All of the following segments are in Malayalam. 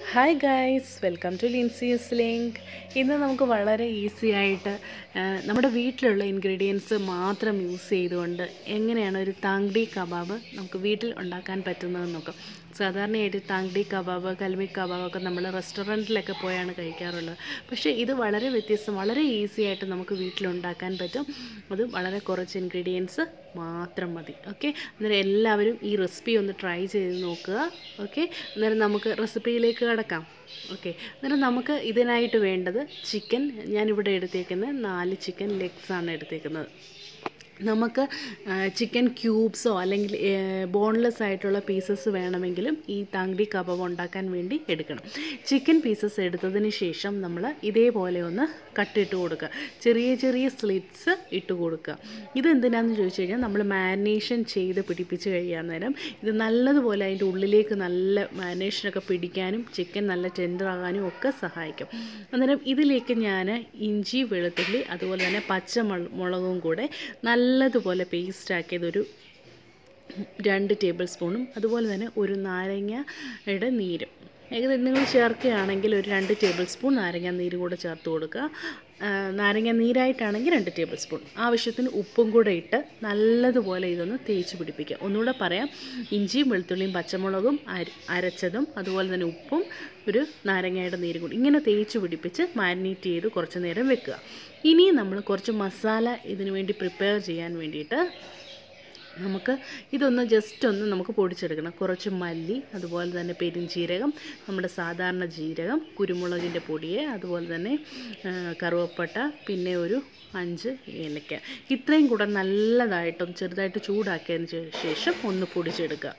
hi guys welcome to Linsy's link ഇന്ന് നമുക്ക് വളരെ ഈസി ആയിട്ട് ആ, നമ്മുടെ വീട്ടിലുള്ള ഇൻഗ്രീഡിയൻസ് മാത്രം യൂസ് ചെയ്തുകൊണ്ട് എങ്ങനെയാണ് ഒരു താങ്ക്ടി കബാബ് നമുക്ക് വീട്ടിൽ ഉണ്ടാക്കാൻ പറ്റുന്നതെന്ന് നോക്കാം സാധാരണയായിട്ട് താങ്ക്ടി കബാബ് കൽമി കബാബ് ഒക്കെ നമ്മൾ റെസ്റ്റോറൻറ്റിലൊക്കെ പോയാണ് കഴിക്കാറുള്ളത് പക്ഷേ ഇത് വളരെ വ്യത്യസ്തം വളരെ ഈസി ആയിട്ട് നമുക്ക് വീട്ടിലുണ്ടാക്കാൻ പറ്റും അത് വളരെ കുറച്ച് ഇൻഗ്രീഡിയൻസ് മാത്രം മതി ഓക്കെ അന്നേരം എല്ലാവരും ഈ റെസിപ്പി ഒന്ന് ട്രൈ ചെയ്ത് നോക്കുക ഓക്കെ അന്നേരം നമുക്ക് റെസിപ്പിയിലേക്ക് കടക്കാം ഓക്കെ അന്നേരം നമുക്ക് ഇതിനായിട്ട് വേണ്ടത് ചിക്കൻ ഞാനിവിടെ എടുത്തേക്കുന്നത് നാല് ചിക്കൻ ലെഗ്സ് ആണ് എടുത്തേക്കുന്നത് നമുക്ക് ചിക്കൻ ക്യൂബ്സോ അല്ലെങ്കിൽ ബോൺലെസ് ആയിട്ടുള്ള പീസസ് വേണമെങ്കിലും ഈ താങ്ക്ടി കബാബ് ഉണ്ടാക്കാൻ വേണ്ടി എടുക്കണം ചിക്കൻ പീസസ് എടുത്തതിന് ശേഷം നമ്മൾ ഇതേപോലെ ഒന്ന് കട്ടിട്ട് കൊടുക്കുക ചെറിയ ചെറിയ സ്ലിറ്റ്സ് ഇട്ട് കൊടുക്കുക ഇതെന്തിനാന്ന് ചോദിച്ചു കഴിഞ്ഞാൽ നമ്മൾ മാരിനേഷൻ ചെയ്ത് പിടിപ്പിച്ച് കഴിയാൻ നേരം ഇത് നല്ലതുപോലെ അതിൻ്റെ ഉള്ളിലേക്ക് നല്ല മാരിനേഷനൊക്കെ പിടിക്കാനും ചിക്കൻ നല്ല ടെൻഡർ ആകാനും ഒക്കെ സഹായിക്കും അന്നേരം ഇതിലേക്ക് ഞാൻ ഇഞ്ചി വെളുത്തുള്ളി അതുപോലെ തന്നെ പച്ചമുള മുളകും കൂടെ നല്ലതുപോലെ പേസ്റ്റ് ആക്കിയതൊരു രണ്ട് ടേബിൾ സ്പൂണും അതുപോലെ തന്നെ ഒരു നാരങ്ങയുടെ നീരും ഏകദേശം നിങ്ങൾ ചേർക്കുകയാണെങ്കിൽ ഒരു രണ്ട് ടേബിൾ സ്പൂൺ നാരങ്ങ നീര് കൂടെ ചേർത്ത് കൊടുക്കുക ആ, നാരങ്ങ നീരായിട്ടാണെങ്കിൽ രണ്ട് ടേബിൾ സ്പൂൺ ആവശ്യത്തിന് ഉപ്പും കൂടെ ഇട്ട് നല്ലതുപോലെ ഇതൊന്ന് തേച്ച് പിടിപ്പിക്കുക ഒന്നുകൂടെ പറയാം ഇഞ്ചിയും വെളുത്തുള്ളിയും പച്ചമുളകും അര അരച്ചതും അതുപോലെ തന്നെ ഉപ്പും ഒരു നാരങ്ങയുടെ നീരും കൂടി ഇങ്ങനെ തേച്ച് പിടിപ്പിച്ച് മാരിനേറ്റ് ചെയ്ത് കുറച്ച് നേരം വെക്കുക ഇനി നമ്മൾ കുറച്ച് മസാല ഇതിനു വേണ്ടി പ്രിപ്പയർ ചെയ്യാൻ വേണ്ടിയിട്ട് നമുക്ക് ഇതൊന്ന് ജസ്റ്റ് ഒന്ന് നമുക്ക് പൊടിച്ചെടുക്കണം കുറച്ച് മല്ലി അതുപോലെ തന്നെ പെരിഞ്ചീരകം നമ്മുടെ സാധാരണ ജീരകം കുരുമുളകിൻ്റെ പൊടിയെ അതുപോലെ തന്നെ ആ, കറുവപ്പട്ട പിന്നെ ഒരു അഞ്ച് ഏലക്ക ഇത്രയും കൂടെ നല്ലതായിട്ടും ചെറുതായിട്ട് ചൂടാക്കിയതിന് ശേ- ശേഷം ഒന്ന് പൊടിച്ചെടുക്കുക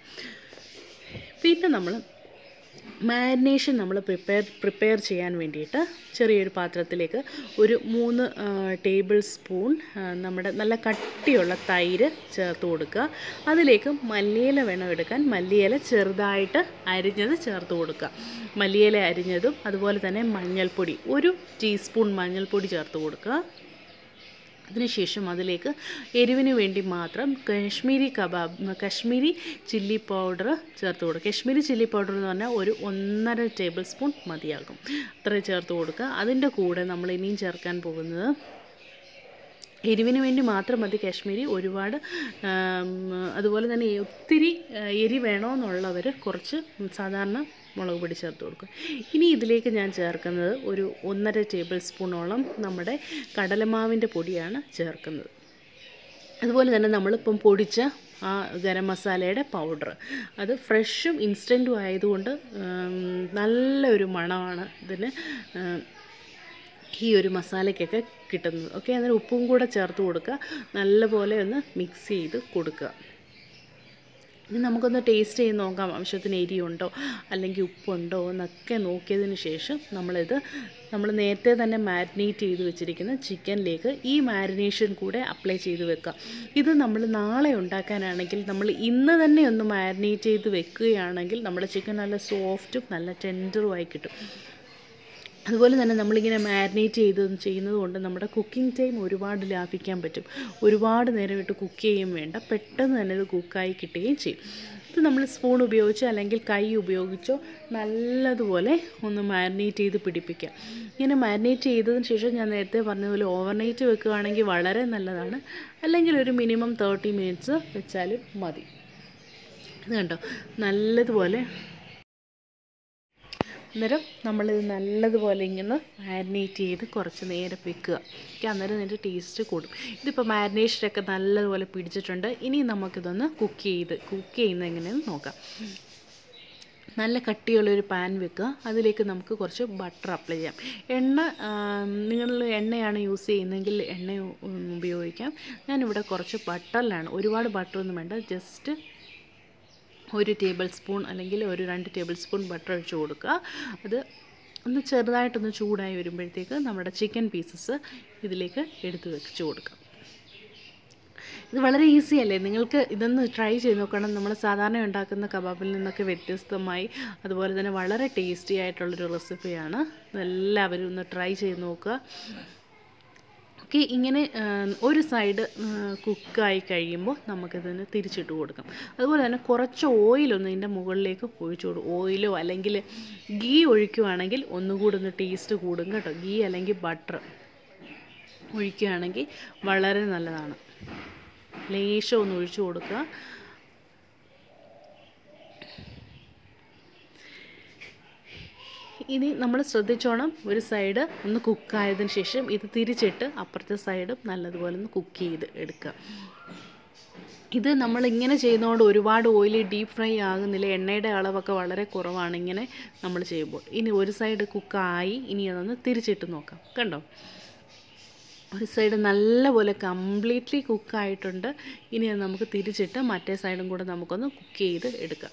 പിന്നെ നമ്മൾ മാരിനേഷൻ നമ്മൾ പ്രിപ്പയർ പ്രിപ്പയർ ചെയ്യാൻ വേണ്ടിയിട്ട് ചെറിയൊരു പാത്രത്തിലേക്ക് ഒരു മൂന്ന് ടേബിൾ സ്പൂൺ ആ, നമ്മുടെ നല്ല കട്ടിയുള്ള തൈര് ചേർത്ത് കൊടുക്കുക അതിലേക്ക് മല്ലിയില വേണം എടുക്കാൻ മല്ലിയില ചെറുതായിട്ട് അരിഞ്ഞത് ചേർത്ത് കൊടുക്കുക മല്ലിയില അരിഞ്ഞതും അതുപോലെ തന്നെ മഞ്ഞൾപ്പൊടി ഒരു ടീസ്പൂൺ മഞ്ഞൾപ്പൊടി ചേർത്ത് കൊടുക്കുക അതിനുശേഷം അതിലേക്ക് എരിവിന് വേണ്ടി മാത്രം Kashmiri kebab Kashmiri chilli powder ചേർത്ത് കൊടുക്കുക കാശ്മീരി ചില്ലി പൗഡർ എന്ന് പറഞ്ഞാൽ ഒരു ഒന്നര ടേബിൾ സ്പൂൺ മതിയാകും അത്ര ചേർത്ത് കൊടുക്കുക അതിൻ്റെ കൂടെ നമ്മൾ ഇനിയും ചേർക്കാൻ പോകുന്നത് എരിവിന് വേണ്ടി മാത്രം മതി കാശ്മീരി ഒരുപാട് ആം, അതുപോലെ തന്നെ ഒത്തിരി ആ, എരി വേണമെന്നുള്ളവർ കുറച്ച് സാധാരണ മുളക് പൊടി ചേർത്ത് കൊടുക്കും ഇനി ഇതിലേക്ക് ഞാൻ ചേർക്കുന്നത് ഒരു ഒന്നര ടേബിൾ സ്പൂണോളം നമ്മുടെ കടലമാവിൻ്റെ പൊടിയാണ് ചേർക്കുന്നത് അതുപോലെ തന്നെ നമ്മളിപ്പം പൊടിച്ച ആ ഗരം മസാലയുടെ പൗഡർ അത് ഫ്രഷും ഇൻസ്റ്റൻറ്റും ആയതുകൊണ്ട് ഉം, നല്ലൊരു മണമാണ് ഇതിന് ഉം, ഈ ഒരു മസാലയ്ക്കൊക്കെ കിട്ടുന്നത് ഓക്കെ അന്നേരം ഉപ്പും കൂടെ ചേർത്ത് കൊടുക്കുക നല്ലപോലെ ഒന്ന് മിക്സ് ചെയ്ത് കൊടുക്കുക ഇനി നമുക്കൊന്ന് ടേസ്റ്റ് ചെയ്ത് നോക്കാം ആവശ്യത്തിന് എരിയുണ്ടോ അല്ലെങ്കിൽ ഉപ്പുണ്ടോ എന്നൊക്കെ നോക്കിയതിന് ശേഷം നമ്മളിത് നമ്മൾ നേരത്തെ തന്നെ മാരിനേറ്റ് ചെയ്ത് വെച്ചിരിക്കുന്ന ചിക്കനിലേക്ക് ഈ മാരിനേഷൻ കൂടെ അപ്ലൈ ചെയ്ത് വെക്കാം ഇത് നമ്മൾ നാളെ ഉണ്ടാക്കാനാണെങ്കിൽ നമ്മൾ ഇന്ന് തന്നെ ഒന്ന് മാരിനേറ്റ് ചെയ്ത് വെക്കുകയാണെങ്കിൽ നമ്മുടെ ചിക്കൻ നല്ല സോഫ്റ്റും നല്ല ടെൻഡറുമായി കിട്ടും അതുപോലെ തന്നെ നമ്മളിങ്ങനെ മാരിനേറ്റ് ചെയ്ത് ചെയ്യുന്നത് കൊണ്ട് നമ്മുടെ കുക്കിംഗ് ടൈം ഒരുപാട് ലാഭിക്കാൻ പറ്റും ഒരുപാട് നേരം ഇട്ട് കുക്ക് ചെയ്യും വേണ്ട പെട്ടെന്ന് തന്നെ ഇത് കുക്കായി കിട്ടുകയും ചെയ്യും ഇത് നമ്മൾ സ്പൂൺ ഉപയോഗിച്ചോ അല്ലെങ്കിൽ കൈ ഉപയോഗിച്ചോ നല്ലതുപോലെ ഒന്ന് മാരിനേറ്റ് ചെയ്ത് പിടിപ്പിക്കാം ഇങ്ങനെ മാരിനേറ്റ് ചെയ്തതിന് ശേഷം ഞാൻ നേരത്തെ പറഞ്ഞതുപോലെ ഓവർനൈറ്റ് വെക്കുകയാണെങ്കിൽ വളരെ നല്ലതാണ് അല്ലെങ്കിൽ ഒരു മിനിമം തേർട്ടി മിനിറ്റ്സ് വെച്ചാലും മതി ഇത് കണ്ടോ നല്ലതുപോലെ അന്നേരം നമ്മളിത് നല്ലതുപോലെ ഇങ്ങനെ മാരിനേറ്റ് ചെയ്ത് കുറച്ച് നേരം വെക്കുക ഓക്കെ അന്നേരം ഇതിൻ്റെ ടേസ്റ്റ് കൂടും ഇതിപ്പോൾ മാരിനേഷനൊക്കെ നല്ലതുപോലെ പിടിച്ചിട്ടുണ്ട് ഇനി നമുക്കിതൊന്ന് കുക്ക് ചെയ്ത് കുക്ക് ചെയ്യുന്നത് എങ്ങനെയെന്ന് നോക്കാം നല്ല കട്ടിയുള്ളൊരു പാൻ വെക്കുക അതിലേക്ക് നമുക്ക് കുറച്ച് ബട്ടർ അപ്ലൈ ചെയ്യാം എണ്ണ നിങ്ങൾ എണ്ണയാണ് യൂസ് ചെയ്യുന്നതെങ്കിൽ എണ്ണ ഉം, ഉപയോഗിക്കാം ഞാനിവിടെ കുറച്ച് ബട്ടറിലാണ് ഒരുപാട് ബട്ടറൊന്നും വേണ്ട ജസ്റ്റ് ഒരു ടേബിൾ സ്പൂൺ അല്ലെങ്കിൽ ഒരു രണ്ട് ടേബിൾ സ്പൂൺ ബട്ടർ ഒഴിച്ച് കൊടുക്കുക അത് ഒന്ന് ചെറുതായിട്ടൊന്ന് ചൂടായി വരുമ്പോഴത്തേക്ക് നമ്മുടെ ചിക്കൻ പീസസ് ഇതിലേക്ക് എടുത്ത് വെച്ച് കൊടുക്കുക ഇത് വളരെ ഈസി അല്ലേ നിങ്ങൾക്ക് ഇതൊന്ന് ട്രൈ ചെയ്ത് നോക്കണം നമ്മൾ സാധാരണ ഉണ്ടാക്കുന്ന കബാബിൽ നിന്നൊക്കെ വ്യത്യസ്തമായി അതുപോലെ തന്നെ വളരെ ടേസ്റ്റി ആയിട്ടുള്ളൊരു റെസിപ്പിയാണ് എല്ലാവരും ഒന്ന് ട്രൈ ചെയ്ത് നോക്കുക ഓക്കെ ഇങ്ങനെ ആ, ഒരു സൈഡ് കുക്കായി കഴിയുമ്പോൾ നമുക്കിതിന് തിരിച്ചിട്ട് കൊടുക്കാം അതുപോലെ തന്നെ കുറച്ച് ഓയിലൊന്ന് ഇതിൻ്റെ മുകളിലേക്ക് ഒഴിച്ചു കൊടുക്കും ഓയിലോ അല്ലെങ്കിൽ ഗീ ഒഴിക്കുവാണെങ്കിൽ ഒന്നുകൂടി ഒന്ന് ടേസ്റ്റ് കൂടും കേട്ടോ ഗീ അല്ലെങ്കിൽ ബട്ടർ ഒഴിക്കുകയാണെങ്കിൽ വളരെ നല്ലതാണ് ലേശം ഒന്ന് ഒഴിച്ചു കൊടുക്കുക ഇനി നമ്മൾ ശ്രദ്ധിച്ചോണം ഒരു സൈഡ് ഒന്ന് കുക്കായതിന് ശേഷം ഇത് തിരിച്ചിട്ട് അപ്പുറത്തെ സൈഡും നല്ലതുപോലെ ഒന്ന് കുക്ക് ചെയ്ത് എടുക്കുക ഇത് നമ്മൾ ഇങ്ങനെ ചെയ്യുന്നതുകൊണ്ട് ഒരുപാട് ഓയിൽ ഡീപ്പ് ഫ്രൈ ആകുന്നില്ല എണ്ണയുടെ അളവൊക്കെ വളരെ കുറവാണ് ഇങ്ങനെ നമ്മൾ ചെയ്യുമ്പോൾ ഇനി ഒരു സൈഡ് കുക്കായി ഇനി അതൊന്ന് തിരിച്ചിട്ട് നോക്കാം കണ്ടോ ഒരു സൈഡ് നല്ലപോലെ കംപ്ലീറ്റ്ലി കുക്കായിട്ടുണ്ട് ഇനി അത് നമുക്ക് തിരിച്ചിട്ട് മറ്റേ സൈഡും കൂടെ നമുക്കൊന്ന് കുക്ക് ചെയ്ത് എടുക്കാം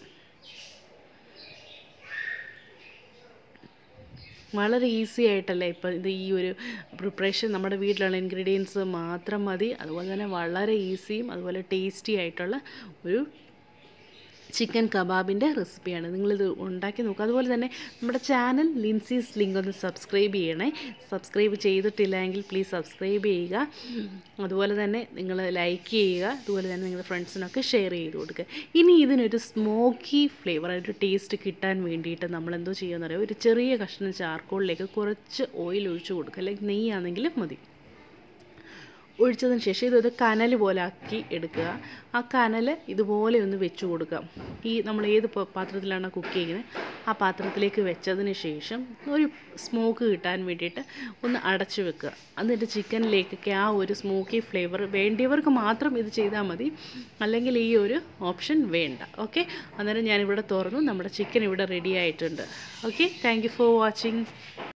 വളരെ ഈസി ആയിട്ടല്ലേ ഇപ്പോൾ ഇത് ഈ ഒരു പ്രിപ്പറേഷൻ നമ്മുടെ വീട്ടിലുള്ള ഇൻഗ്രീഡിയൻസ് മാത്രം മതി അതുപോലെ തന്നെ വളരെ ഈസിയും അതുപോലെ ടേസ്റ്റി ആയിട്ടുള്ള ഒരു ചിക്കൻ കബാബിൻ്റെ റെസിപ്പിയാണ് നിങ്ങളിത് ഉണ്ടാക്കി നോക്കുക അതുപോലെ തന്നെ നമ്മുടെ ചാനൽ ലിൻസീസ് ലിങ്ക് ഒന്ന് സബ്സ്ക്രൈബ് ചെയ്യണേ സബ്സ്ക്രൈബ് ചെയ്തിട്ടില്ലെങ്കിൽ പ്ലീസ് സബ്സ്ക്രൈബ് ചെയ്യുക അതുപോലെ തന്നെ നിങ്ങൾ ലൈക്ക് ചെയ്യുക അതുപോലെ തന്നെ നിങ്ങളുടെ ഫ്രണ്ട്സിനൊക്കെ ഷെയർ ചെയ്ത് കൊടുക്കുക ഇനി ഇതിനൊരു സ്മോക്കി ഫ്ലേവർ ഒരു ടേസ്റ്റ് കിട്ടാൻ വേണ്ടിയിട്ട് നമ്മൾ എന്തോ ചെയ്യുമെന്ന് അറിയാം ഒരു ചെറിയ കഷ്ണം ചാർക്കോളിലേക്ക് കുറച്ച് ഓയിൽ ഒഴിച്ച് കൊടുക്കുക അല്ലെങ്കിൽ നെയ്യാണെങ്കിലും മതി ഒഴിച്ചതിന് ശേഷം ഇതൊരു കനൽ പോലെ ആക്കി എടുക്കുക ആ കനൽ ഇതുപോലെ ഒന്ന് വെച്ച് കൊടുക്കാം ഈ നമ്മൾ ഏത് പ- പാത്രത്തിലാണോ കുക്ക് ചെയ്യുന്നത് ആ പാത്രത്തിലേക്ക് വെച്ചതിന് ശേഷം ഒരു സ്മോക്ക് കിട്ടാൻ വേണ്ടിയിട്ട് ഒന്ന് അടച്ചു വെക്കുക എന്നിട്ട് ചിക്കനിലേക്കൊക്കെ ആ ഒരു സ്മോക്കി ഫ്ലേവർ വേണ്ടിയവർക്ക് മാത്രം ഇത് ചെയ്താൽ മതി അല്ലെങ്കിൽ ഈ ഒരു ഓപ്ഷൻ വേണ്ട ഓക്കെ അന്നേരം ഞാനിവിടെ തുറന്നു നമ്മുടെ ചിക്കൻ ഇവിടെ റെഡി ആയിട്ടുണ്ട് okay thank you for watching